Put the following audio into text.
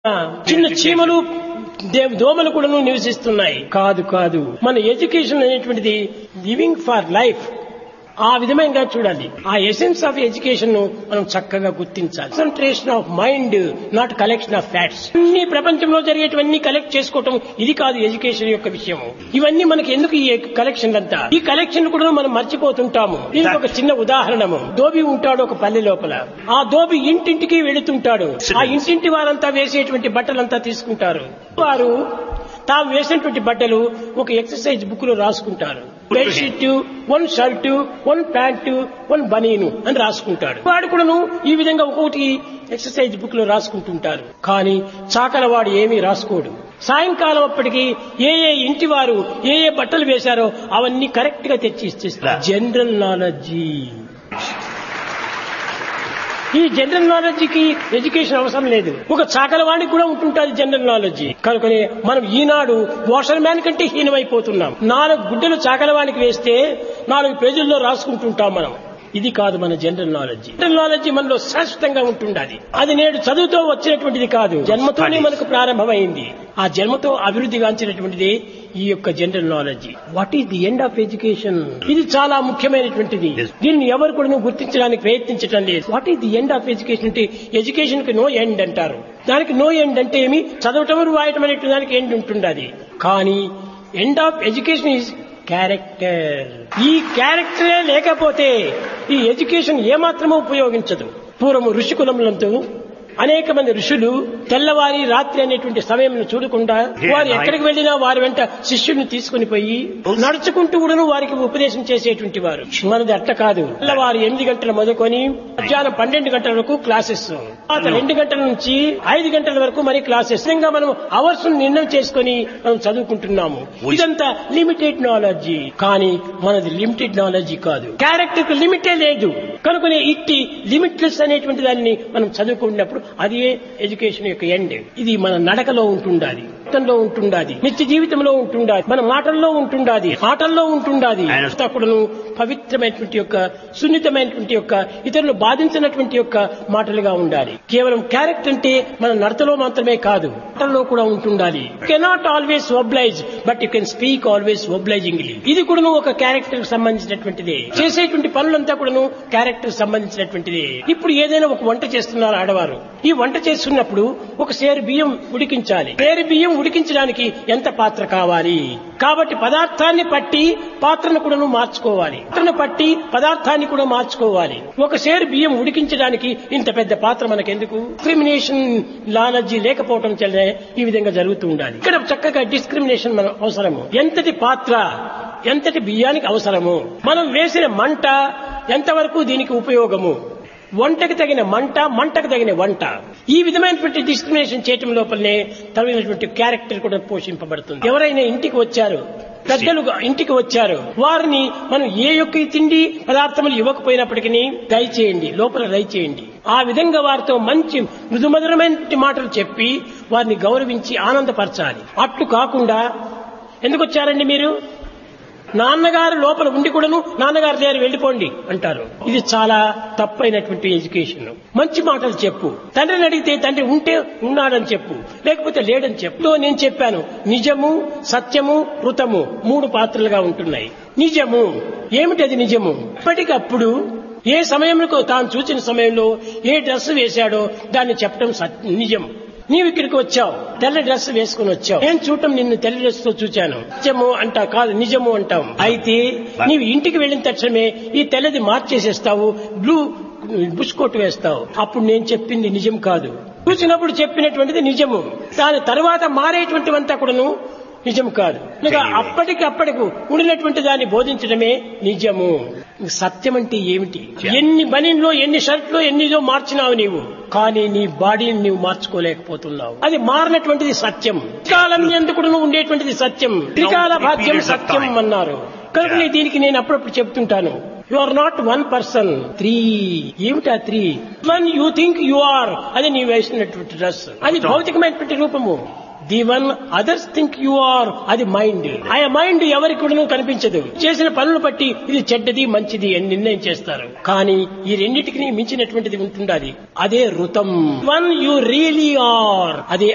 చిన్న చీమలు దే- దోమలు కూడా నివసిస్తున్నాయి కాదు కాదు మన ఎడ్యుకేషన్ అనేటువంటిది లివింగ్ ఫర్ లైఫ్ ఆ విధంగా చూడాలి ఆ ఎసెన్స్ ఆఫ్ ఎడ్యుకేషన్ ను మనం చక్కగా గుర్తించాలి concentration of mind not collection of facts అన్ని ప్రపంచంలో జరిగేటివన్నీ కలెక్ట్ చేసుకోవటం ఇది కాదు ఎడ్యుకేషన్ యొక్క విషయం ఇవన్నీ మనకి ఎందుకు ఈ కలెక్షన్ అంతా ఈ కలెక్షన్ కూడా మనం మర్చిపోతుంటాము దీనికి ఒక చిన్న ఉదాహరణము దోబి ఉంటాడు ఒక పల్లె లోపల ఆ దోబి ఇంటింటికి వెళుతుంటాడు ఆ ఇంటింటి వారంతా వేసేటువంటి బట్టలంతా తీసుకుంటారు వారు తాము వేసినటువంటి బట్టలు ఒక ఎక్సర్సైజ్ బుక్ లో రాసుకుంటారు bedsheet one shirt one pant one బనీను అని రాసుకుంటాడు వాడు కూడాను ఈ విధంగా ఒక్కొక్కటి ఎక్సర్సైజ్ బుక్ లో రాసుకుంటుంటారు కానీ చాకలవాడు ఏమీ రాసుకోడు సాయంకాలం అప్పటికి ఏ ఏ ఇంటి వారు ఏ ఏ బట్టలు వేశారో అవన్నీ కరెక్ట్ గా తెచ్చి ఇచ్చేస్తారు జనరల్ నాలెడ్జీ ఈ జనరల్ నాలెడ్జికి ఎడ్యుకేషన్ అవసరం లేదు ఒక చాకలవాడికి కూడా ఉంటుంటుంది జనరల్ నాలెడ్జి కనుకనే మనం ఈనాడు వాషర్ మ్యాన్ కంటే హీనమైపోతున్నాం నాలుగు గుడ్డలు చాకలవానికి వేస్తే నాలుగు పేజీల్లో రాసుకుంటుంటాం మనం ఇది కాదు మన జనరల్ నాలెడ్జి జనరల్ నాలెడ్జి మనలో శాశ్వతంగా ఉంటుండాలి అది నేడు చదువుతో వచ్చినటువంటిది కాదు జన్మతోనే మనకు ప్రారంభమైంది ఆ జన్మతో అభివృద్ధి గాంచినటువంటిది ఈ యొక్క general knowledge what is the end of education ఇది చాలా ముఖ్యమైనటువంటిది దీన్ని ఎవరు కూడా గుర్తించడానికి ప్రయత్నించడం లేదు what is the end of education అంటే ఎడ్యుకేషన్ కి నో ఎండ్ అంటారు దానికి నో ఎండ్ అంటే ఏమి చదవటం రాయటం అనేటువంటి దానికి ఎండ్ ఉంటుంది కానీ end of education is character ఈ క్యారెక్టరే లేకపోతే ఈ ఎడ్యుకేషన్ ఏమాత్రమూ ఉపయోగించదు పూర్వము ఋషికులములంతో అనేక మంది ఋషులు తెల్లవారి రాత్రి అనేటువంటి సమయం చూడకుండా వారు ఎక్కడికి వెళ్ళినా వారి వెంట శిష్యుని తీసుకుని పోయి నడుచుకుంటూ కూడాను వారికి ఉపదేశం చేసేటువంటి వారు మనది అట్ట కాదు తెల్లవారు ఎనిమిది గంటల మొదలుకొని మధ్యాహ్నం పన్నెండు గంటల వరకు క్లాసెస్ తర్వాత రెండు గంటల నుంచి ఐదు గంటల వరకు మరి క్లాసెస్ విధంగా మనం అవర్స్ నిర్ణయం చేసుకొని మనం చదువుకుంటున్నాము ఇదంతా లిమిటెడ్ నాలెడ్జి కానీ మనది లిమిటెడ్ నాలెడ్జి కాదు క్యారెక్టర్ కు లిమిటే లేదు కనుకనే ఇట్టి లిమిట్లెస్ అనేటువంటి దాన్ని మనం చదువుకున్నప్పుడు అది ఎడ్యుకేషన్ యొక్క ఎండ్ ఇది మన నడకలో ఉంటుండాలి జీవితంలో ఉంటుండాది నిత్య జీవితంలో ఉంటుండాది మన మాటల్లో ఉంటుండాది ఆటల్లో ఉంటుండాది కూడాను పవిత్రమైనటువంటి యొక్క సున్నితమైనటువంటి యొక్క ఇతరులు బాధించినటువంటి యొక్క మాటలుగా ఉండాలి కేవలం క్యారెక్టర్ అంటే మన నడతలో మాత్రమే కాదు మాటల్లో కూడా ఉంటుండాలి cannot always oblige but you can speak always obligingly ఇది కూడాను ఒక క్యారెక్టర్ కి సంబంధించినటువంటిది చేసేటువంటి పనులంతా కూడాను క్యారెక్టర్ సంబంధించినటువంటిది ఇప్పుడు ఏదైనా ఒక వంట చేస్తున్నారు ఆడవారు ఈ వంట చేస్తున్నప్పుడు ఒక సేరు బియ్యం ఉడికించాలి సేరు బియ్యం ఉడికించడానికి ఎంత పాత్ర కావాలి కాబట్టి పదార్థాన్ని పట్టి పాత్రను కూడా మార్చుకోవాలి పాత్రను పట్టి పదార్థాన్ని కూడా మార్చుకోవాలి ఒక సేరు బియ్యం ఉడికించడానికి ఇంత పెద్ద పాత్ర మనకెందుకు డిస్క్రిమినేషన్ నాలెడ్జీ లేకపోవడం వల్లే ఈ విధంగా జరుగుతూ ఉండాలి ఇక్కడ చక్కగా డిస్క్రిమినేషన్ మనం అవసరము ఎంతటి పాత్ర ఎంతటి బియ్యానికి అవసరము మనం వేసిన మంట ఎంతవరకు దీనికి ఉపయోగము వంటకు తగిన మంట మంటకు తగిన వంట ఈ విధమైనటువంటి డిస్క్రిమినేషన్ చేయటం లోపలనే తగినటువంటి క్యారెక్టర్ కూడా పోషింపబడుతుంది ఎవరైనా ఇంటికి వచ్చారు పెద్దలు ఇంటికి వచ్చారు వారిని మనం ఏ యొక్క తిండి పదార్థములు ఇవ్వకపోయినప్పటికీ దయచేయండి లోపల దయచేయండి ఆ విధంగా వారితో మంచి మృదుమధురమైన మాటలు చెప్పి వారిని గౌరవించి ఆనందపరచాలి అట్లు కాకుండా ఎందుకు వచ్చారండి మీరు నాన్నగారు లోపల ఉండి కూడాను నాన్నగారు దగ్గర వెళ్ళిపోండి అంటారు ఇది చాలా తప్పైనటువంటి ఎడ్యుకేషన్ మంచి మాటలు చెప్పు తండ్రిని అడిగితే తండ్రి ఉంటే ఉన్నాడని చెప్పు లేకపోతే లేడని చెప్పు నేను చెప్పాను నిజము సత్యము ఋతము మూడు పాత్రలుగా ఉంటున్నాయి నిజము ఏమిటి అది నిజము ఇప్పటికప్పుడు ఏ సమయంలో తాను చూసిన సమయంలో ఏ డ్రెస్ వేశాడో దాన్ని చెప్పడం సత్య- నిజం నీవు ఇక్కడికి వచ్చావు తెల్ల డ్రెస్ వేసుకుని వచ్చావు నేను చూడటం నిన్ను తెల్ల డ్రెస్ తో చూచాను నిజము అంటా కాదు నిజము అంటాం అయితే నీవు ఇంటికి వెళ్ళిన తక్షణమే ఈ తెల్లది మార్చేసేస్తావు బ్లూ బుష్ కోట్ వేస్తావు అప్పుడు నేను చెప్పింది నిజం కాదు చూసినప్పుడు చెప్పినటువంటిది నిజము దాని తర్వాత మారేటువంటివంతా కూడాను నిజం కాదు ఇక అప్పటికి అప్పటికి ఉండినటువంటి దాన్ని బోధించడమే నిజము సత్యం అంటే ఏమిటి ఎన్ని బనీన్లో ఎన్ని షర్ట్లో ఎన్నిదో మార్చినావు నీవు కానీ నీ బాడీని నీవు మార్చుకోలేకపోతున్నావు అది మారినటువంటిది సత్యం కాలం ఎందుకు ఉండేటువంటిది సత్యం త్రికాల భాగ్యం సత్యం అన్నారు కనుక నీ దీనికి నేను అప్పుడప్పుడు చెప్తుంటాను you are not one person three ఏమిటా three one you think you are అది నీ వేసినటువంటి డ్రెస్ అది భౌతికమైనటువంటి రూపము the one others think you are అది మైండ్ ఆ మైండ్ ఎవరికి కూడా కనిపించదు చేసిన పనులు బట్టి ఇది చెడ్డది మంచిది అని నిర్ణయం చేస్తారు కానీ ఈ రెండింటికి మించినటువంటిది ఉంటుండాలి అదే ఋతం వన్ యు రియలీ ఆర్ అదే